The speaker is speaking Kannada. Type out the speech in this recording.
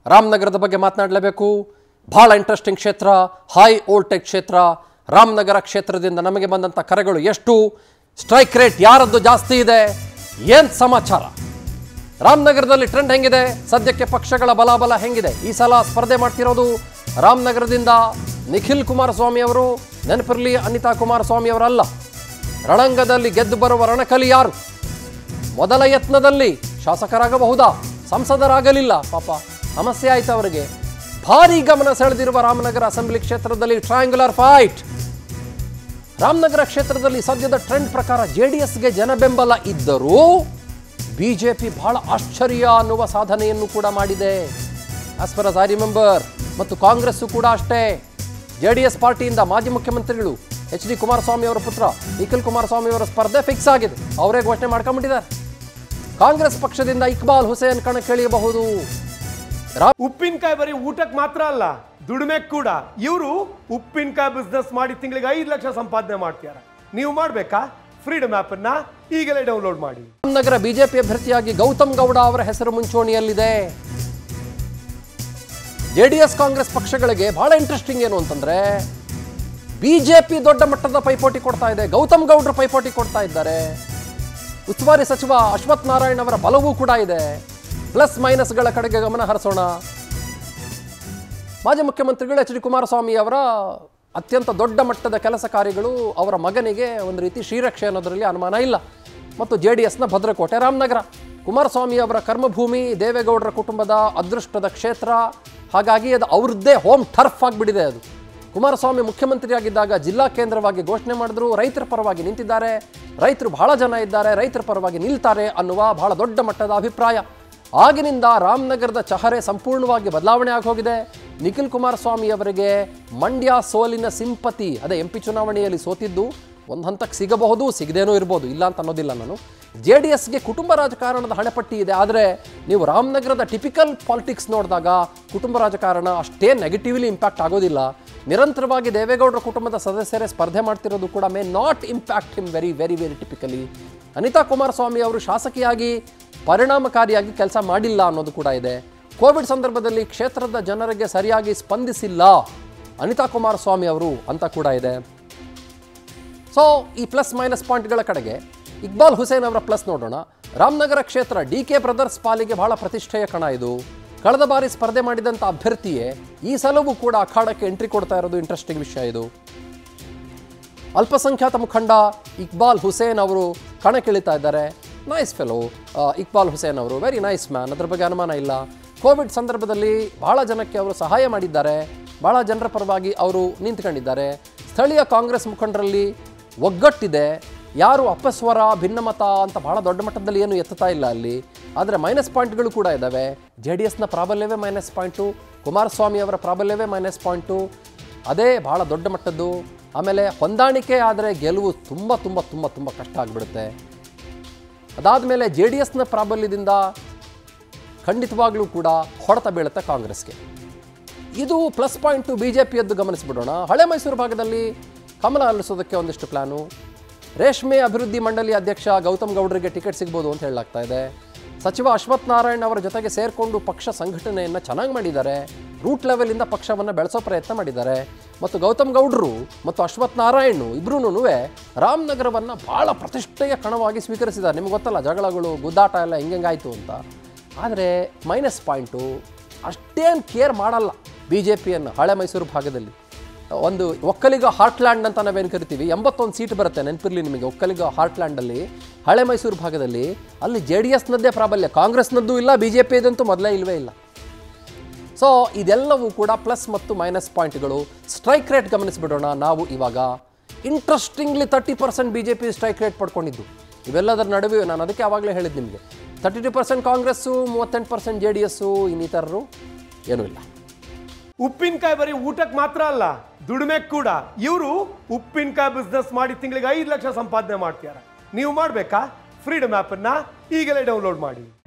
ರಾಮನಗರದ ಬಗ್ಗೆ ಮಾತನಾಡಲೇಬೇಕು ಬಹಳ ಇಂಟ್ರೆಸ್ಟಿಂಗ್ ಕ್ಷೇತ್ರ ಹೈ ವೋಲ್ಟೇಜ್ ಕ್ಷೇತ್ರ ರಾಮನಗರ ಕ್ಷೇತ್ರದಿಂದ ನಮಗೆ ಬಂದಂಥ ಕರೆಗಳು ಎಷ್ಟು ಸ್ಟ್ರೈಕ್ ರೇಟ್ ಯಾರದ್ದು ಜಾಸ್ತಿ ಇದೆ ಏನು ಸಮಾಚಾರ ರಾಮನಗರದಲ್ಲಿ ಟ್ರೆಂಡ್ ಹೆಂಗಿದೆ ಸದ್ಯಕ್ಕೆ ಪಕ್ಷಗಳ ಬಲಾಬಲ ಹೆಂಗಿದೆ ಈ ಸಲ ಸ್ಪರ್ಧೆ ಮಾಡ್ತಿರೋದು ರಾಮನಗರದಿಂದ ನಿಖಿಲ್ ಕುಮಾರಸ್ವಾಮಿ ಅವರು ನೆನಪಿರಲಿ ಅನಿತಾ ಕುಮಾರಸ್ವಾಮಿ ಅವರಲ್ಲ ರಣಂಗದಲ್ಲಿ ಗೆದ್ದು ಬರುವ ರಣಕಲಿ ಯಾರು ಮೊದಲ ಯತ್ನದಲ್ಲಿ ಶಾಸಕರಾಗಬಹುದಾ ಸಂಸದರಾಗಲಿಲ್ಲ ಪಾಪ ಸಮಸ್ಯೆ ಆಯ್ತು ಅವರಿಗೆ ಭಾರಿ ಗಮನ ಸೆಳೆದಿರುವ ರಾಮನಗರ ಅಸೆಂಬ್ಲಿ ಕ್ಷೇತ್ರದಲ್ಲಿ ಟ್ರಯಾಂಗುಲರ್ ಫೈಟ್ ರಾಮನಗರ ಕ್ಷೇತ್ರದಲ್ಲಿ ಸದ್ಯದ ಟ್ರೆಂಡ್ ಪ್ರಕಾರ ಜೆ ಡಿ ಎಸ್ಗೆ ಜನ ಬೆಂಬಲ ಇದ್ದರೂ ಬಿಜೆಪಿ ಬಹಳ ಆಶ್ಚರ್ಯ ಅನ್ನುವ ಸಾಧನೆಯನ್ನು ಕೂಡ ಮಾಡಿದೆ as far as I remember ಮತ್ತು ಕಾಂಗ್ರೆಸ್ಸು ಕೂಡ ಅಷ್ಟೇ ಜೆ ಡಿ ಎಸ್ ಪಾರ್ಟಿಯಿಂದ ಮಾಜಿ ಮುಖ್ಯಮಂತ್ರಿಗಳು ಎಚ್ ಡಿ ಕುಮಾರಸ್ವಾಮಿ ಅವರ ಪುತ್ರ ನಿಖಿಲ್ ಕುಮಾರಸ್ವಾಮಿ ಅವರ ಸ್ಪರ್ಧೆ ಫಿಕ್ಸ್ ಆಗಿದೆ ಅವರೇ ಘೋಷಣೆ ಮಾಡ್ಕೊಂಡ್ಬಿಟ್ಟಿದ್ದಾರೆ ಕಾಂಗ್ರೆಸ್ ಪಕ್ಷದಿಂದ ಇಕ್ಬಾಲ್ ಹುಸೇನ್ ಕಣಕ್ಕಿಳಿಯಬಹುದು ಉಪ್ಪಿನಕಾಯಿ ಬರೀ ಊಟಕ್ಕೆ ಮಾತ್ರ ಅಲ್ಲ ದುಡಿಮೆ ಕೂಡ ಇವರು ಉಪ್ಪಿನಕಾಯಿ ಬಿಸ್ನೆಸ್ ಮಾಡಿ ತಿಂಗಳಿಗೆ ಐದು ಲಕ್ಷ ಸಂಪಾದನೆ ಮಾಡ್ತಾರೆ ನೀವು ಮಾಡ್ಬೇಕಾ ಫ್ರೀಡಮ್ ಆಪ್ ಅನ್ನ ಈಗಲೇ ಡೌನ್ಲೋಡ್ ಮಾಡಿ ರಾಮನಗರ ಬಿಜೆಪಿ ಅಭ್ಯರ್ಥಿಯಾಗಿ ಗೌತಮ್ ಗೌಡ ಅವರ ಹೆಸರು ಮುಂಚೂಣಿಯಲ್ಲಿದೆ ಜೆಡಿಎಸ್ ಕಾಂಗ್ರೆಸ್ ಪಕ್ಷಗಳಿಗೆ ಬಹಳ ಇಂಟ್ರೆಸ್ಟಿಂಗ್ ಏನು ಅಂತಂದ್ರೆ ಬಿಜೆಪಿ ದೊಡ್ಡ ಮಟ್ಟದ ಪೈಪೋಟಿ ಕೊಡ್ತಾ ಇದೆ ಗೌತಮ್ ಗೌಡ್ರು ಪೈಪೋಟಿ ಕೊಡ್ತಾ ಇದ್ದಾರೆ ಉಸ್ತುವಾರಿ ಸಚಿವ ಅಶ್ವಥ್ ನಾರಾಯಣ್ ಅವರ ಬಲವೂ ಕೂಡ ಇದೆ ಪ್ಲಸ್ ಮೈನಸ್ಗಳ ಕಡೆಗೆ ಗಮನ ಹರಿಸೋಣ ಮಾಜಿ ಮುಖ್ಯಮಂತ್ರಿಗಳು ಎಚ್ ಡಿ ಕುಮಾರಸ್ವಾಮಿ ಅವರ ಅತ್ಯಂತ ದೊಡ್ಡ ಮಟ್ಟದ ಕೆಲಸ ಕಾರ್ಯಗಳು ಅವರ ಮಗನಿಗೆ ಒಂದು ರೀತಿ ಶ್ರೀರಕ್ಷೆ ಅನ್ನೋದರಲ್ಲಿ ಅನುಮಾನ ಇಲ್ಲ ಮತ್ತು ಜೆ ಡಿ ಎಸ್ನ ಭದ್ರಕೋಟೆ ರಾಮನಗರ ಕುಮಾರಸ್ವಾಮಿ ಅವರ ಕರ್ಮಭೂಮಿ ದೇವೇಗೌಡರ ಕುಟುಂಬದ ಅದೃಷ್ಟದ ಕ್ಷೇತ್ರ ಹಾಗಾಗಿ ಅದು ಅವ್ರದ್ದೇ ಹೋಮ್ ಟರ್ಫ್ ಆಗಿಬಿಟ್ಟಿದೆ ಅದು ಕುಮಾರಸ್ವಾಮಿ ಮುಖ್ಯಮಂತ್ರಿಯಾಗಿದ್ದಾಗ ಜಿಲ್ಲಾ ಕೇಂದ್ರವಾಗಿ ಘೋಷಣೆ ಮಾಡಿದ್ರು ರೈತರ ಪರವಾಗಿ ನಿಂತಿದ್ದಾರೆ ರೈತರು ಬಹಳ ಜನ ಇದ್ದಾರೆ ರೈತರ ಪರವಾಗಿ ನಿಲ್ತಾರೆ ಅನ್ನುವ ಬಹಳ ದೊಡ್ಡ ಮಟ್ಟದ ಅಭಿಪ್ರಾಯ ಆಗಿನಿಂದ ರಾಮನಗರದ ಚಹರೆ ಸಂಪೂರ್ಣವಾಗಿ ಬದಲಾವಣೆ ಆಗೋಗಿದೆ ನಿಖಿಲ್ ಕುಮಾರಸ್ವಾಮಿ ಅವರಿಗೆ ಮಂಡ್ಯ ಸೋಲಿನ ಸಿಂಪತಿ ಅದೇ ಎಂ ಪಿ ಚುನಾವಣೆಯಲ್ಲಿ ಸೋತಿದ್ದು ಒಂದು ಹಂತಕ್ಕೆ ಸಿಗಬಹುದು ಸಿಗದೇನೂ ಇರ್ಬೋದು ಇಲ್ಲ ಅಂತ ಅನ್ನೋದಿಲ್ಲ ನಾನು ಜೆ ಡಿ ಎಸ್ಗೆ ಕುಟುಂಬ ರಾಜಕಾರಣದ ಹಣೆಪಟ್ಟಿ ಇದೆ ಆದರೆ ನೀವು ರಾಮನಗರದ ಟಿಪಿಕಲ್ ಪಾಲಿಟಿಕ್ಸ್ ನೋಡಿದಾಗ ಕುಟುಂಬ ರಾಜಕಾರಣ ಅಷ್ಟೇ ನೆಗೆಟಿವ್ಲಿ ಇಂಪ್ಯಾಕ್ಟ್ ಆಗೋದಿಲ್ಲ ನಿರಂತರವಾಗಿ ದೇವೇಗೌಡರ ಕುಟುಂಬದ ಸದಸ್ಯರೇ ಸ್ಪರ್ಧೆ ಮಾಡ್ತಿರೋದು ಕೂಡ may not impact him very very very typically Anitha Kumaraswamy ಅವರು ಶಾಸಕಿಯಾಗಿ ಪರಿಣಾಮಕಾರಿಯಾಗಿ ಕೆಲಸ ಮಾಡಿಲ್ಲ ಅನ್ನೋದು ಕೂಡ ಇದೆ ಕೋವಿಡ್ ಸಂದರ್ಭದಲ್ಲಿ ಕ್ಷೇತ್ರದ ಜನರಿಗೆ ಸರಿಯಾಗಿ ಸ್ಪಂದಿಸಿಲ್ಲ ಅನಿತಾ ಕುಮಾರಸ್ವಾಮಿ ಅವರು ಅಂತ ಕೂಡ ಇದೆ ಸೊ ಈ ಪ್ಲಸ್ ಮೈನಸ್ ಪಾಯಿಂಟ್ಗಳ ಕಡೆಗೆ ಇಕ್ಬಾಲ್ ಹುಸೇನ್ ಅವರ ಪ್ಲಸ್ ನೋಡೋಣ ರಾಮನಗರ ಕ್ಷೇತ್ರ ಡಿ ಕೆ ಬ್ರದರ್ಸ್ ಪಾಲಿಗೆ ಬಹಳ ಪ್ರತಿಷ್ಠೆಯ ಕಣ ಇದು ಕಳೆದ ಬಾರಿ ಸ್ಪರ್ಧೆ ಮಾಡಿದಂಥ ಅಭ್ಯರ್ಥಿಯೇ ಈ ಸಲವೂ ಕೂಡ ಅಖಾಡಕ್ಕೆ ಎಂಟ್ರಿ ಕೊಡ್ತಾ ಇರೋದು ಇಂಟ್ರೆಸ್ಟಿಂಗ್ ವಿಷಯ ಇದು ಅಲ್ಪಸಂಖ್ಯಾತ ಮುಖಂಡ ಇಕ್ಬಾಲ್ ಹುಸೇನ್ ಅವರು ಕಣಕ್ಕಿಳಿತಾ ಇದ್ದಾರೆ ನೈಸ್ ಫೆಲೋ ಇಕ್ಬಾಲ್ ಹುಸೇನ್ ಅವರು ವೆರಿ ನೈಸ್ ಮ್ಯಾನ್ ಅದ್ರ ಬಗ್ಗೆ ಅನುಮಾನ ಇಲ್ಲ ಕೋವಿಡ್ ಸಂದರ್ಭದಲ್ಲಿ ಬಹಳ ಜನಕ್ಕೆ ಅವರು ಸಹಾಯ ಮಾಡಿದ್ದಾರೆ ಬಹಳ ಜನರ ಪರವಾಗಿ ಅವರು ನಿಂತ್ಕೊಂಡಿದ್ದಾರೆ ಸ್ಥಳೀಯ ಕಾಂಗ್ರೆಸ್ ಮುಖಂಡರಲ್ಲಿ ಒಗ್ಗಟ್ಟಿದೆ ಯಾರು ಅಪಸ್ವರ ಭಿನ್ನಮತ ಅಂತ ಬಹಳ ದೊಡ್ಡ ಮಟ್ಟದಲ್ಲಿ ಏನು ಎತ್ತುತ್ತಾ ಇಲ್ಲ ಅಲ್ಲಿ ಆದರೆ ಮೈನಸ್ ಪಾಯಿಂಟ್ಗಳು ಕೂಡ ಇದ್ದಾವೆ ಜೆ ಡಿ ಎಸ್ನ ಪ್ರಾಬಲ್ಯವೇ ಮೈನಸ್ ಪಾಯಿಂಟು ಕುಮಾರಸ್ವಾಮಿ ಅವರ ಪ್ರಾಬಲ್ಯವೇ ಮೈನಸ್ ಪಾಯಿಂಟು ಅದೇ ಬಹಳ ದೊಡ್ಡ ಮಟ್ಟದ್ದು ಆಮೇಲೆ ಹೊಂದಾಣಿಕೆ ಆದರೆ ಗೆಲುವು ತುಂಬ ತುಂಬ ತುಂಬ ತುಂಬ ಕಷ್ಟ ಆಗಿಬಿಡುತ್ತೆ ಅದಾದಮೇಲೆ ಜೆ ಡಿ ಎಸ್ನ ಪ್ರಾಬಲ್ಯದಿಂದ ಖಂಡಿತವಾಗ್ಲೂ ಕೂಡ ಹೊಡೆತ ಬೀಳುತ್ತೆ ಕಾಂಗ್ರೆಸ್ಗೆ ಇದು ಪ್ಲಸ್ ಪಾಯಿಂಟು ಬಿ ಜೆ ಪಿಯದ್ದು ಗಮನಿಸ್ಬಿಡೋಣ ಹಳೆ ಮೈಸೂರು ಭಾಗದಲ್ಲಿ ಕಮಲ ಅಲ್ಲಿಸೋದಕ್ಕೆ ಒಂದಿಷ್ಟು ಪ್ಲಾನು ರೇಷ್ಮೆ ಅಭಿವೃದ್ಧಿ ಮಂಡಳಿ ಅಧ್ಯಕ್ಷ ಗೌತಮ್ ಗೌಡರಿಗೆ ಟಿಕೆಟ್ ಸಿಗ್ಬೋದು ಅಂತ ಹೇಳಲಾಗ್ತಾ ಇದೆ ಸಚಿವ ಅಶ್ವಥ್ ನಾರಾಯಣ್ ಅವರ ಜೊತೆಗೆ ಸೇರಿಕೊಂಡು ಪಕ್ಷ ಸಂಘಟನೆಯನ್ನು ಚೆನ್ನಾಗಿ ಮಾಡಿದ್ದಾರೆ ರೂಟ್ ಲೆವೆಲಿಂದ ಪಕ್ಷವನ್ನು ಬೆಳೆಸೋ ಪ್ರಯತ್ನ ಮಾಡಿದ್ದಾರೆ ಮತ್ತು ಗೌತಮ್ ಗೌಡರು ಮತ್ತು ಅಶ್ವಥ್ ನಾರಾಯಣ್ ಇಬ್ಬರೂ ರಾಮನಗರವನ್ನು ಭಾಳ ಪ್ರತಿಷ್ಠೆಯ ಕಣವಾಗಿ ಸ್ವೀಕರಿಸಿದ್ದಾರೆ ನಿಮ್ಗೆ ಗೊತ್ತಲ್ಲ ಜಗಳಗಳು ಗುದ್ದಾಟ ಎಲ್ಲ ಹಿಂಗಾಯ್ತು ಅಂತ ಆದರೆ ಮೈನಸ್ ಪಾಯಿಂಟು ಅಷ್ಟೇನು ಕೇರ್ ಮಾಡಲ್ಲ ಬಿ ಜೆ ಪಿಯನ್ನು ಹಳೆ ಮೈಸೂರು ಭಾಗದಲ್ಲಿ ಒಂದು ಒಕ್ಕಲಿಗ ಹಾರ್ಟ್ಲ್ಯಾಂಡ್ ಅಂತ ನಾವೇನು ಕರಿತೀವಿ ಎಂಬತ್ತೊಂದು ಸೀಟ್ ಬರುತ್ತೆ ನೆನಪಿರಲಿ ನಿಮಗೆ ಒಕ್ಕಲಿಗ ಹಾರ್ಟ್ಲ್ಯಾಂಡಲ್ಲಿ ಹಳೆ ಮೈಸೂರು ಭಾಗದಲ್ಲಿ ಅಲ್ಲಿ ಜೆ ಡಿ ಎಸ್ನದ್ದೇ ಪ್ರಾಬಲ್ಯ ಕಾಂಗ್ರೆಸ್ನದ್ದು ಇಲ್ಲ ಬಿ ಜೆ ಪಿದಂತೂ ಮೊದಲೇ ಇಲ್ಲವೇ ಇಲ್ಲ ಸೊ ಇದೆಲ್ಲವೂ ಕೂಡ ಪ್ಲಸ್ ಮತ್ತು ಮೈನಸ್ ಪಾಯಿಂಟ್ಗಳು ಸ್ಟ್ರೈಕ್ ರೇಟ್ ಗಮನಿಸಿಬಿಡೋಣ ನಾವು ಇವಾಗ interestingly thirty percent B J P strike rate ಪಡ್ಕೊಂಡಿದ್ದು ಇವೆಲ್ಲದರ ನಡುವೆ ನಾನು ಅದಕ್ಕೆ ಆವಾಗಲೇ ಹೇಳಿದ್ದು ನಿಮಗೆ ತರ್ಟಿ ಟು ಪರ್ಸೆಂಟ್ ಕಾಂಗ್ರೆಸ್ಸು ಮೂವತ್ತೆಂಟು ಪರ್ಸೆಂಟ್ ಜೆ ಡಿ ಎಸ್ಸು ಇನ್ನಿತರರು ಏನೂ ಇಲ್ಲ ಉಪ್ಪಿನಕಾಯಿ ಬರೀ ಊಟಕ್ಕೆ ಮಾತ್ರ ಅಲ್ಲ ದುಡಿಮೆ ಕೂಡ ಇವರು ಉಪ್ಪಿನಕಾಯಿ ಬಿಸ್ನೆಸ್ ಮಾಡಿ ತಿಂಗಳಿಗೆ ಐದು ಲಕ್ಷ ಸಂಪಾದನೆ ಮಾಡ್ತಾರೆ ನೀವು ಮಾಡ್ಬೇಕಾ ಫ್ರೀಡಮ್ ಆಪ್ ಅನ್ನ ಈಗಲೇ ಡೌನ್ಲೋಡ್ ಮಾಡಿ